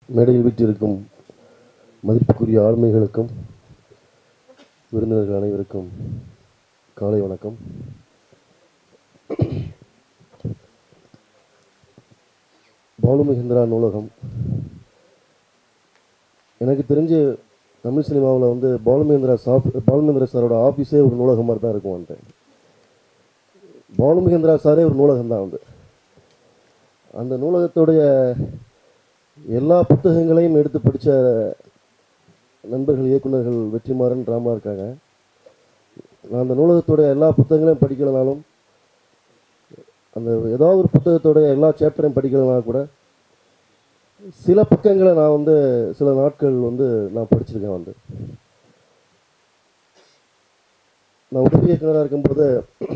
மேடையில் வீற்றிருக்கும் மதிப்புக்குரிய ஆளுமைகளுக்கும் விருந்தினர்கள் அனைவருக்கும் காலை வணக்கம் பாலு மகேந்திரா நூலகம் எனக்கு தெரிஞ்சு தமிழ் சினிமாவில் வந்து பாலுமேந்திரா சாப் பாலுமேந்திரா சாரோட ஆஃபீஸே ஒரு நூலகம் மாதிரி தான் இருக்கும் வந்துட்டு பாலுமகேந்திரா சாரே ஒரு நூலகம் தான் வந்து அந்த நூலகத்துடைய எல்லா புத்தகங்களையும் எடுத்து படித்த நண்பர்கள் இயக்குனர்கள் வெற்றிமாறன் ராமா இருக்காங்க நான் அந்த நூலகத்துடைய எல்லா புத்தகங்களையும் படிக்கலனாலும் அந்த ஏதாவது ஒரு புத்தகத்தோடைய எல்லா சாப்டரையும் படிக்கலனா கூட சில பக்கங்களை நான் வந்து சில நாட்கள் வந்து நான் படிச்சிருக்கேன் வந்து நான் உதவி இயக்குனராக இருக்கும்போது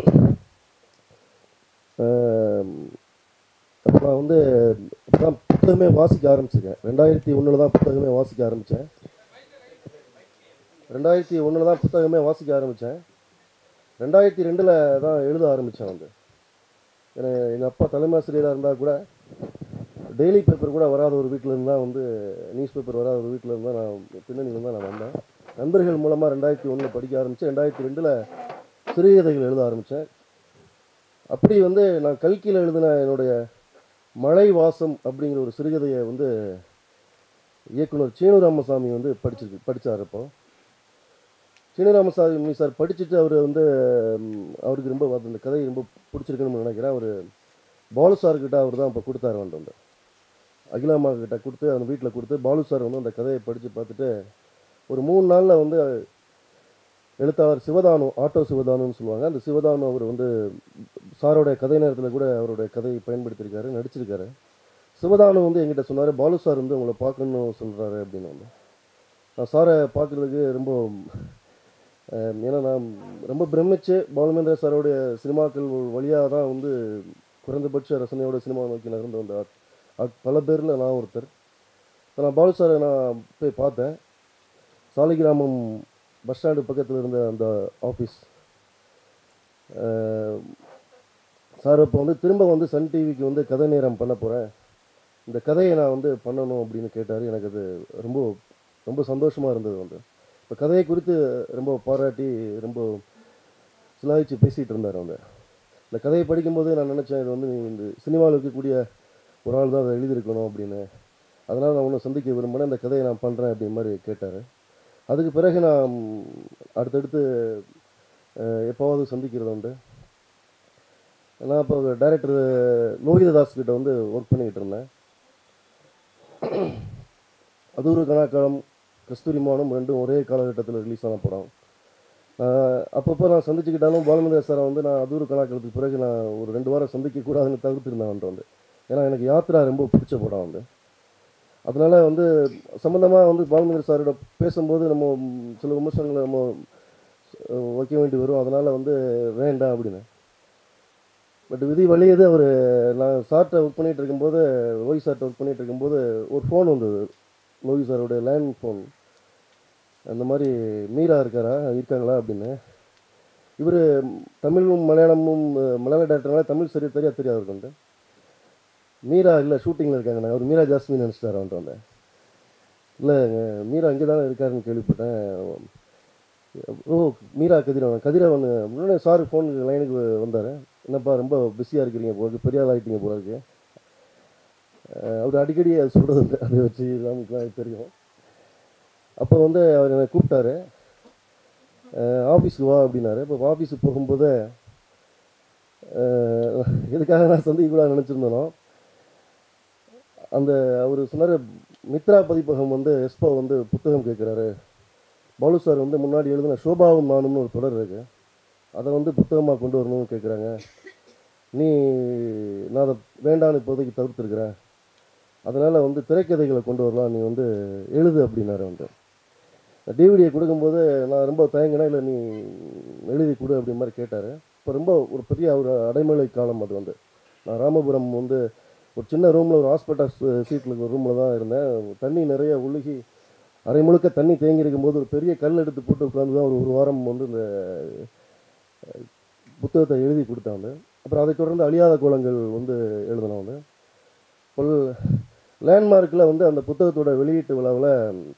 ஆம், அப்போ நான் வந்து அப்பதான் புத்தகமே வாசிக்க ஆரம்பிச்சிருக்கேன் ரெண்டாயிரத்தி ஒன்றில் தான் புத்தகமே வாசிக்க ஆரம்பித்தேன் ரெண்டாயிரத்தி ஒன்றில் தான் புத்தகமே வாசிக்க ஆரம்பித்தேன் ரெண்டாயிரத்தி ரெண்டில் தான் எழுத ஆரம்பித்தேன் வந்து ஏன்னா எங்கள் அப்பா தலைமை ஆசிரியராக இருந்தால் கூட டெய்லி பேப்பர் கூட வராத ஒரு வீட்டில் இருந்தால் வந்து நியூஸ் பேப்பர் வராத ஒரு வீட்டில் இருந்தால் நான் பின்னணியில் தான் நான் வந்தேன் நண்பர்கள் மூலமாக ரெண்டாயிரத்தி ஒன்றில் படிக்க ஆரம்பித்தேன் ரெண்டாயிரத்தி ரெண்டில் சிறுகதைகள் எழுத ஆரம்பித்தேன் அப்படி வந்து நான் கல்கியில் எழுதின என்னுடைய மழை வாசம் அப்படிங்கிற ஒரு சிறுகதையை வந்து இயக்குனர் சீனு ராமசாமி வந்து படிச்சிருக்கு படித்தார் அப்போ சீனு ராமசாமி சார் படிச்சுட்டு அவர் வந்து ம், அவருக்கு ரொம்ப அந்த கதை ரொம்ப பிடிச்சிருக்குன்னு நினைக்கிறேன் அவர் பாலு சார்கிட்ட அவர் தான் இப்போ கொடுத்தாரு வந்து வந்து அகிலாமா கிட்ட கொடுத்து அந்த வீட்டில் கொடுத்து பாலு சார் வந்து அந்த கதையை படித்து பார்த்துட்டு ஒரு மூணு நாளில் வந்து எழுத்தாளர் சிவதானு ஆட்டோ சிவதானுன்னு சொல்லுவாங்க அந்த சிவதானு அவர் வந்து சாரோடைய கதை நேரத்தில் கூட அவருடைய கதையை பயன்படுத்தியிருக்காரு நடிச்சிருக்காரு சிவதானு வந்து எங்கிட்ட சொன்னார் பாலு சார் வந்து உங்களை பார்க்கணும்னு சொல்கிறாரு அப்படின்னு வந்து நான் சாரை பார்க்குறதுக்கு ரொம்ப அஹ், ஏன்னா நான் ரொம்ப பிரமிச்சு பாலுமேந்திர சாரோடைய சினிமாக்கள் வழியாக தான் வந்து குறைந்தபட்ச ரசனையோட சினிமா நோக்கி நகர்ந்து வந்த ஆட்- ஆட்- பல பேரில் நான் ஒருத்தர் இப்ப நான் பாலு சாரை நான் போய் பார்த்தேன் சாலிகிராமம் பஸ் ஸ்டாண்டு பக்கத்தில் இருந்த அந்த ஆஃபீஸ் சார் இப்போ வந்து திரும்ப வந்து சன் டிவிக்கு வந்து கதை நேரம் பண்ண போகிறேன் இந்த கதையை நான் வந்து பண்ணணும் அப்படின்னு கேட்டார் எனக்கு அது ரொம்ப ரொம்ப சந்தோஷமாக இருந்தது வந்து இப்போ கதையை குறித்து ரொம்ப பாராட்டி ரொம்ப சிலாகிச்சு பேசிகிட்டு இருந்தார் வந்து இந்த கதையை படிக்கும்போது நான் நினச்சேன் இது வந்து நீ இந்த சினிமாவில் இருக்கக்கூடிய ஒரு ஆள் தான் அதை எழுதியிருக்கணும் அப்படின்னு அதனால் நான் உன்னை சந்திக்க விரும்பினேன் இந்த கதையை நான் பண்ணுறேன் அப்படின்ற மாதிரி கேட்டார் அதுக்கு பிறகு நான் அடுத்தடுத்து அஹ், எப்போவாவது சந்திக்கிறது உண்டு நான் இப்போ டைரக்டர் லோகிததாஸ் கிட்ட வந்து ஒர்க் பண்ணிக்கிட்டு இருந்தேன் அது ஒரு கணக்காலம் கஸ்தூரி மானம் ரெண்டும் ஒரே காலகட்டத்தில் ரிலீஸ் ஆன படம் ஆஹ் அப்பப்போ நான் சந்திச்சுக்கிட்டாலும் பாலுமந்திர சாரை வந்து நான் அது ஒரு கணக்காலத்துக்கு பிறகு நான் ஒரு ரெண்டு வாரம் சந்திக்க கூடாதுன்னு தவிர்த்திருந்தேன் வந்து வந்து ஏன்னா எனக்கு யாத்ரா ரொம்ப பிடிச்ச படம் வந்து அதனால வந்து சம்மந்தமாக வந்து பாலுமந்திர சாரோட பேசும்போது நம்ம ம், சில விமர்சனங்களை நம்ம அஹ், வைக்க வேண்டி வரும் அதனால் வந்து வேண்டாம் அப்படின்னு பட் விதி வழியது அவர் நான் சார்ட்ட ஒர்க் பண்ணிகிட்டு இருக்கும்போது லோகி சார்ட்ட ஒர்க் பண்ணிகிட்டு இருக்கும்போது ஒரு ஃபோன் வந்தது லோகி சாரோடைய லேண்ட் ஃபோன் அந்த மாதிரி மீரா இருக்காரா இருக்காங்களா அப்படின்னு இவர் தமிழும் மலையாளமும் அஹ், மலையாள டேரக்டர்னால தமிழ் சரி தெரியா தெரியாது அவருக்கு வந்து மீரா இல்லை ஷூட்டிங்கில் இருக்காங்க நான் அவர் மீரா ஜாஸ்மின் நினச்சிட்டார் வந்துட்டு வந்தேன் இல்லை மீரா இங்கே தானே இருக்காருன்னு கேள்விப்பட்டேன் ஓ மீரா கதிரவன் கதிரவன் முன்னாடி சார் ஃபோனுக்கு லைனுக்கு வந்தார் என்னப்பா ரொம்ப பிஸியாக இருக்கிறீங்க போல இருக்கு பெரிய ஆள் ஆகிட்டீங்க போல இருக்கு அஹ் அவர் அடிக்கடி அது சொல்கிறது அதை வச்சு நமக்குலாம் அது தெரியும் அப்போ வந்து அவர் என்னை கூப்பிட்டாரு ஆஃபீஸுக்கு வா அப்படின்னாரு இப்போ ஆஃபீஸுக்கு போகும்போது அஹ், எதுக்காக நான் சந்திக்கக்கூடாது நினச்சிருந்தேனோ அந்த அவர் சொன்னார் மித்ரா பதிப்பகம் வந்து எஸ்போ வந்து புத்தகம் கேட்குறாரு பாலு சார் வந்து முன்னாடி எழுதின சோபாவும் நானும்னு ஒரு தொடர் இருக்கு அதை வந்து புத்தகமாக கொண்டு வரணும்னு கேட்குறாங்க நீ நான் அதை வேண்டான்னு இப்போதைக்கு தவிர்த்துருக்குறேன் அதனால் வந்து திரைக்கதைகளை கொண்டு வரலாம் நீ வந்து எழுது அப்படின்னாரு வந்து டிவிடியை கொடுக்கும்போது நான் ரொம்ப தயங்கினேன் இல்லை நீ எழுதி கொடு அப்படி மாதிரி கேட்டார் இப்போ ரொம்ப ஒரு பெரிய ஒரு அடைமழை காலம் அது வந்து நான் ராமபுரம் வந்து ஒரு சின்ன ரூமில் ஒரு ஹாஸ்பிட்டல் சீட்டில் ஒரு ரூமில் தான் இருந்தேன் தண்ணி நிறைய ஒழுகி அரை முழுக்க தண்ணி தேங்கி இருக்கும்போது ஒரு பெரிய கல் எடுத்து போட்டு உட்காந்து தான் ஒரு ஒரு வாரம் வந்து இந்த அஹ், புத்தகத்தை எழுதி கொடுத்தாங்க அப்புறம் அதை தொடர்ந்து அழியாத கோலங்கள் வந்து எழுதினேன் வந்து பல் லேண்ட்மார்க்கில் வந்து அந்த புத்தகத்தோட வெளியீட்டு விழாவில்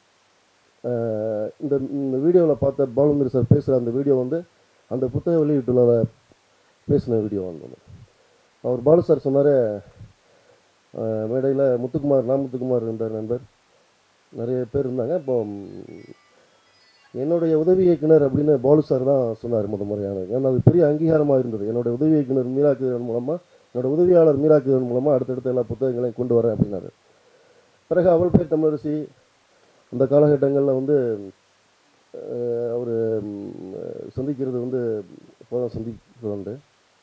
இந்த இந்த வீடியோவில் பார்த்த பாலுந்தர் சார் பேசுகிற அந்த வீடியோ வந்து அந்த புத்தக வெளியீட்டு விழாவில் பேசின வீடியோ வந்து அவர் பாலு சார் சொன்னார் மேடையில் முத்துக்குமார் நான் முத்துக்குமார் இருந்தார் நண்பர் நிறைய பேர் இருந்தாங்க இப்போ ம், என்னுடைய உதவி இயக்குனர் அப்படின்னு பாலு சார் தான் சொன்னார் முத முறையான ஏன்னா அது பெரிய அங்கீகாரமாக இருந்தது என்னுடைய உதவி இயக்குனர் மீராக்குதன் மூலமாக என்னோட உதவியாளர் மீராக்குதன் மூலமாக அடுத்தடுத்த எல்லா புத்தகங்களையும் கொண்டு வரேன் அப்படின்னாரு பிறகு அவள் பேர் தமிழரசி அந்த காலகட்டங்களில் வந்து அவர் சந்திக்கிறது வந்து இப்போதான் சந்திக்கிறது உண்டு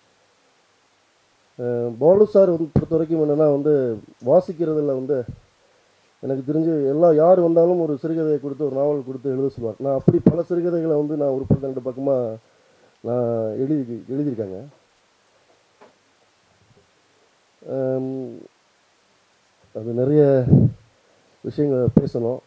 அஹ், பாலு சார் வந்து பொறுத்த வரைக்கும் என்னென்னா வந்து வாசிக்கிறதுல வந்து எனக்கு தெரிஞ்சு எல்லா யார் வந்தாலும் ஒரு சிறுகதையை கொடுத்து ஒரு நாவல் கொடுத்து எழுத சொல்லுவார் நான் அப்படி பல சிறுகதைகளை வந்து நான் ஒரு பக்கம் ரெண்டு பக்கமாக நான் எழுதி எழுதியிருக்கேங்க அம், அது நிறைய விஷயங்கள் பேசணும்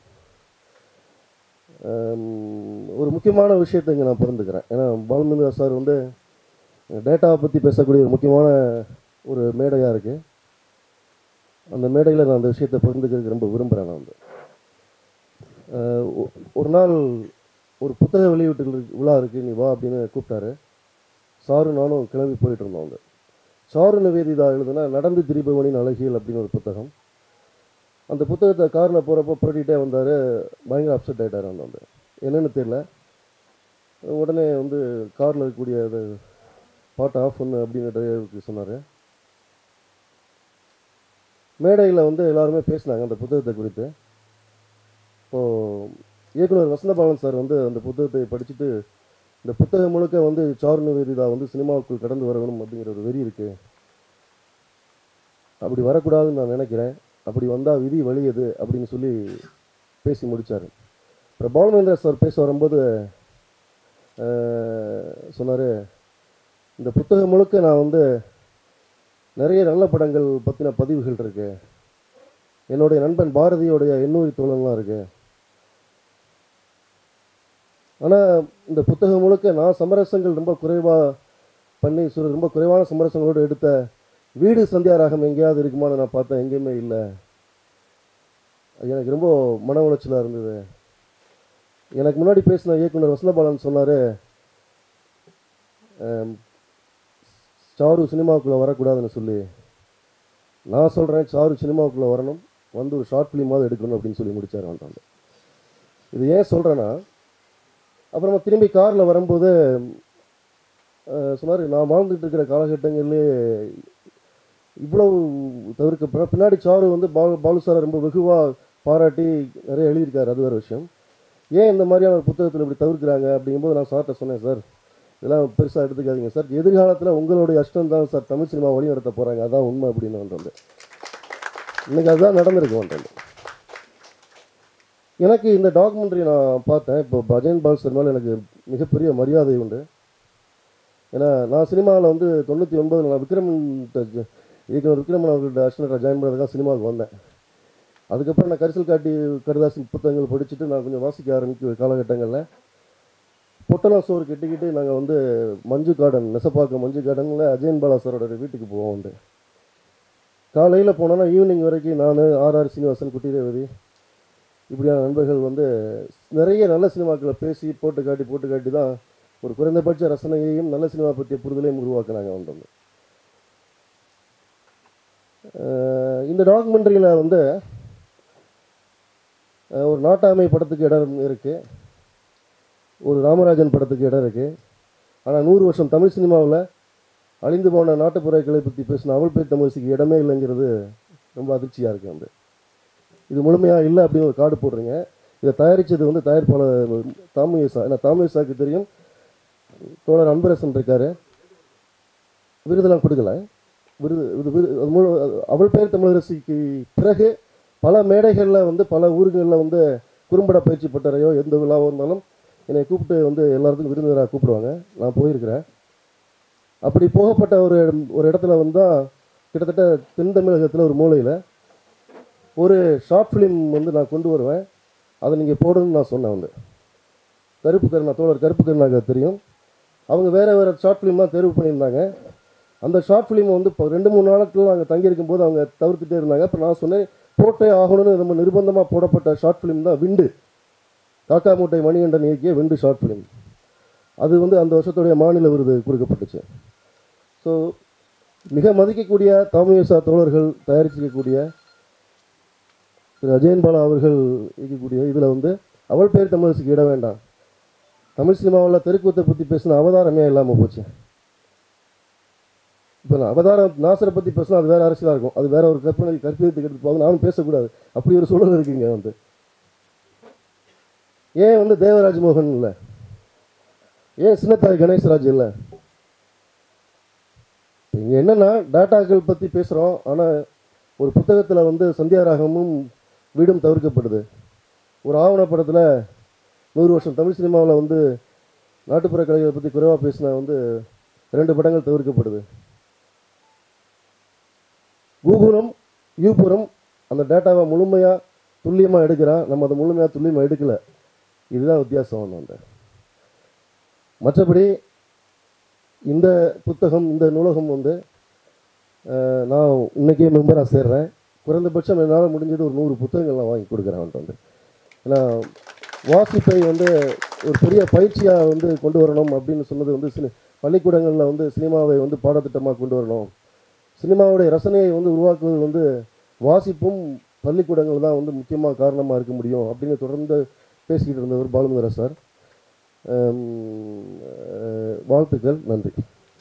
அம், ஒரு முக்கியமான விஷயத்தை இங்கே நான் பகிர்ந்துக்கிறேன் ஏன்னா பாலுமந்திரா சார் வந்து டேட்டாவை பற்றி பேசக்கூடிய ஒரு முக்கியமான ஒரு மேடையாக இருக்குது அந்த மேடையில் நான் அந்த விஷயத்தை பகிர்ந்துக்கிறதுக்கு ரொம்ப விரும்புகிறேன் நான் வந்து அஹ் ஒ- ஒரு நாள் ஒரு புத்தக வெளியீட்டு இருக்கு- விழா இருக்குது நீ வா அப்படின்னு கூப்பிட்டாரு சாரு நானும் கிளம்பி போயிட்டு இருந்தோம் வந்து சாரு நிவேதிதா எழுதுனா நடந்து திரிபவனின் அழகியல் அப்படின்னு ஒரு புத்தகம் அந்த புத்தகத்தை காரில் போகிறப்போ புரட்டிகிட்டே வந்தார் பயங்கர அப்செட் ஆகிட்டார் அந்த வந்து என்னன்னு தெரியல உடனே வந்து காரில் இருக்கக்கூடிய அது பாட்டை ஆஃப் பண்ணு அப்படின்னு டிரைவருக்கு சொன்னார் மேடையில் வந்து எல்லாருமே பேசினாங்க அந்த புத்தகத்தை குறித்து இப்போது இயக்குனர் வசந்தபாலன் சார் வந்து அந்த புத்தகத்தை படிச்சுட்டு இந்த புத்தகம் முழுக்க வந்து சாரு நிவேதிதா வந்து சினிமாவுக்குள் கடந்து வரணும் அப்படிங்கிற ஒரு வெறி இருக்குது அப்படி வரக்கூடாதுன்னு நான் நினைக்கிறேன் அப்படி வந்தால் விதி வலியது அப்படின்னு சொல்லி பேசி முடித்தார் அப்புறம் பாலுமேந்திர சார் பேச வரும்போது சொன்னார் இந்த புத்தகம் முழுக்க நான் வந்து நிறைய நல்ல படங்கள் பற்றின பதிவுகள் இருக்கு என்னுடைய நண்பன் பாரதியோடைய எண்ணூரி தோழன்லாம் இருக்கு ஆனால் இந்த புத்தகம் முழுக்க நான் சமரசங்கள் ரொம்ப குறைவாக பண்ணி சுர ரொம்ப குறைவான சமரசங்களோடு எடுத்த வீடு சந்தியாராகம் எங்கேயாவது இருக்குமான்னு நான் பார்த்தேன் எங்கேயுமே இல்லை அது எனக்கு ரொம்ப மன உளைச்சலாக இருந்தது எனக்கு முன்னாடி பேசின இயக்குனர் வசந்தபாலன் சொன்னார் சாரு சினிமாவுக்குள்ளே வரக்கூடாதுன்னு சொல்லி நான் சொல்கிறேன் சாரு சினிமாவுக்குள்ளே வரணும் வந்து ஒரு ஷார்ட் ஃபிலிமாவது எடுக்கணும் அப்படின்னு சொல்லி முடிச்சார் வந்தாங்க இது ஏன் சொல்கிறேன்னா அப்புறமா திரும்பி காரில் வரும்போது சொன்னார் நான் வாழ்ந்துட்டு இருக்கிற காலகட்டங்களிலே இவ்வளவு தவிர்க்க பின்ன- பின்னாடி சாரு வந்து பாலு பாலு சாரை ரொம்ப வெகுவாக பாராட்டி நிறைய எழுதியிருக்காரு அது வேறு விஷயம் ஏன் இந்த மாதிரியான ஒரு புத்தகத்தில் இப்படி தவிர்க்கிறாங்க அப்படிங்கும்போது நான் சார்கிட்ட சொன்னேன் சார் இதெல்லாம் பெருசாக எடுத்துக்காதீங்க சார் எதிர்காலத்தில் உங்களுடைய அஷ்டம் தான் சார் தமிழ் சினிமா வழி நடத்த போகிறாங்க அதான் உண்மை அப்படின்னு வந்து இன்னைக்கு அதுதான் நடந்திருக்கு வந்து எனக்கு இந்த டாக்குமெண்ட்ரி நான் பார்த்தேன் இப்போ பஜன் பால் சார் மேலே எனக்கு மிகப்பெரிய மரியாதை உண்டு ஏன்னா நான் சினிமாவில் வந்து தொண்ணூற்றி ஒன்பதில் நான் விக்ரமன் ட- இயக்குனர் விக்ரமன் அவர்கள்ட்ட அஸ்டனராக ஜாயின் பண்ணுறதுக்காக சினிமாவுக்கு வந்தேன் அதுக்கப்புறம் நான் கரிசல் காட்டி கருதாசின் புத்தகங்கள் படிச்சுட்டு நான் கொஞ்சம் வாசிக்க ஆரம்பிக்க காலகட்டங்களில் பொட்டனா சோறு கட்டிக்கிட்டு நாங்கள் வந்து மஞ்சு கார்டன் நெசப்பாக்கம் மஞ்சு கார்டனில் அஜயன் பாலா சாரோட வீட்டுக்கு போவோம் வந்து காலையில் போனோன்னா ஈவினிங் வரைக்கும் நான் ஆர்ஆர் சீனிவாசன் குட்டி ரேவதி இப்படியான நண்பர்கள் வந்து நிறைய நல்ல சினிமாக்களை பேசி போட்டு காட்டி போட்டு காட்டி தான் ஒரு குறைந்தபட்ச ரசனையையும் நல்ல சினிமா பற்றிய புரிதலையும் உருவாக்குனாங்க வந்து அஹ் இந்த டாக்குமெண்ட்ரியில் வந்து அஹ் ஒரு நாட்டாமை படத்துக்கு இடம் இருக்குது ஒரு ராமராஜன் படத்துக்கு இடம் இருக்குது ஆனால் நூறு வருஷம் தமிழ் சினிமாவில் அழிந்து போன நாட்டுப்புறக்களை பற்றி பேசின அவள் பேர் தமிழ்ச்சிக்கு இடமே இல்லைங்கிறது ரொம்ப அதிர்ச்சியாக இருக்குது வந்து இது முழுமையாக இல்லை அப்படின்னு ஒரு கார்டு போடுறீங்க இதை தயாரித்தது வந்து தயாரிப்பாளர் தாமுயசா ஏன்னா தாமுயசாக்கு தெரியும் தோழர் அன்பரசன் இருக்காரு விருதெல்லாம் கொடுக்கல விருது இது விரு அது முழு அவள் பேர் தமிழரசிக்கு பிறகு பல மேடைகளில் வந்து பல ஊர்களில் வந்து குறும்பட பயிற்சி பட்டறையோ எந்த விழாவோ இருந்தாலும் என்னை கூப்பிட்டு வந்து எல்லாத்துக்கும் விருந்தினராக கூப்பிடுவாங்க நான் போயிருக்கிறேன் அப்படி போகப்பட்ட ஒரு இடம்- ஒரு இடத்துல வந்து தான் கிட்டத்தட்ட தென் தமிழகத்தில் ஒரு மூலையில் ஒரு ஷார்ட் ஃபிலிம் வந்து நான் கொண்டு வருவேன் அதை நீங்கள் போடணும்னு நான் சொன்னேன் வந்து கருப்பு கருணா தோழர் கருப்பு கருணாக்கு தெரியும் அவங்க வேறு வேறு ஷார்ட் ஃபிலிம்லாம் தேர்வு பண்ணியிருந்தாங்க அந்த ஷார்ட் ஃபிலிம் வந்து இப்போ ரெண்டு மூணு நாட்கள் அங்கே தங்கியிருக்கும் போது அவங்க தவிர்த்துட்டே இருந்தாங்க அப்போ நான் சொன்னேன் போட்டே ஆகணும்னு நம்ம நிர்பந்தமாக போடப்பட்ட ஷார்ட் ஃபிலிம் தான் விண்டு காக்கா மூட்டை மணிகண்டன் இயக்கிய விண்டு ஷார்ட் ஃபிலிம் அது வந்து அந்த வருஷத்துடைய மாநில விருது கொடுக்கப்பட்டுச்சு ஸோ மிக மதிக்கக்கூடிய தாமியசா தோழர்கள் தயாரிச்சிருக்கக்கூடிய திரு அஜயன் பாலா அவர்கள் இயக்கக்கூடிய இதில் வந்து அவள் பேர் தமிழரசுக்கு இட வேண்டாம் தமிழ் சினிமாவில் தெருக்கூத்தை பற்றி பேசின அவதாரமே இல்லாமல் போச்சு இப்போ நான் அவதாரம் நாசரை பற்றி பேசினா அது வேறு அரசியலாக இருக்கும் அது வேற ஒரு கற்பனை கற்பிதத்துக்கு எடுத்து போவாங்க நானும் பேசக்கூடாது அப்படி ஒரு சூழல் இருக்குங்க வந்து ஏன் வந்து தேவராஜ் மோகன் இல்லை ஏன் சின்னத்தாய் கணேஷ்ராஜ் இல்லை இங்கே என்னென்னா டேட்டாக்கள் பற்றி பேசுகிறோம் ஆனால் ஒரு புத்தகத்தில் வந்து சந்தியாராகமும் வீடும் தவிர்க்கப்படுது ஒரு ஆவணப்படத்தில் நூறு வருஷம் தமிழ் சினிமாவில் வந்து நாட்டுப்புற கலைகளை பற்றி குறைவாக பேசின வந்து ரெண்டு படங்கள் தவிர்க்கப்படுது கூகுளும் யூபுரம் அந்த டேட்டாவை முழுமையாக துல்லியமாக எடுக்கிறான் நம்ம அதை முழுமையாக துல்லியமாக எடுக்கலை இதுதான் வித்தியாசம் வந்து அந்த மற்றபடி இந்த புத்தகம் இந்த நூலகம் வந்து அஹ், நான் இன்னைக்கே மெம்பராக சேர்றேன் குறைந்தபட்சம் என்னால் முடிஞ்சது ஒரு நூறு புத்தகங்கள் நான் வாங்கி கொடுக்குறேன் அவன்கிட்ட வந்து ஏன்னா வாசிப்பை வந்து ஒரு பெரிய பயிற்சியாக வந்து கொண்டு வரணும் அப்படின்னு சொன்னது வந்து சினி பள்ளிக்கூடங்களில் வந்து சினிமாவை வந்து பாடத்திட்டமாக கொண்டு வரணும் சினிமாவுடைய ரசனையை வந்து உருவாக்குவது வந்து வாசிப்பும் பள்ளிக்கூடங்கள் தான் வந்து முக்கியமாக காரணமாக இருக்க முடியும் அப்படின்னு தொடர்ந்து பேசிக்கிட்டு இருந்தவர் பாலுமந்திரா சார் அம், அஹ், வாழ்த்துக்கள் நன்றி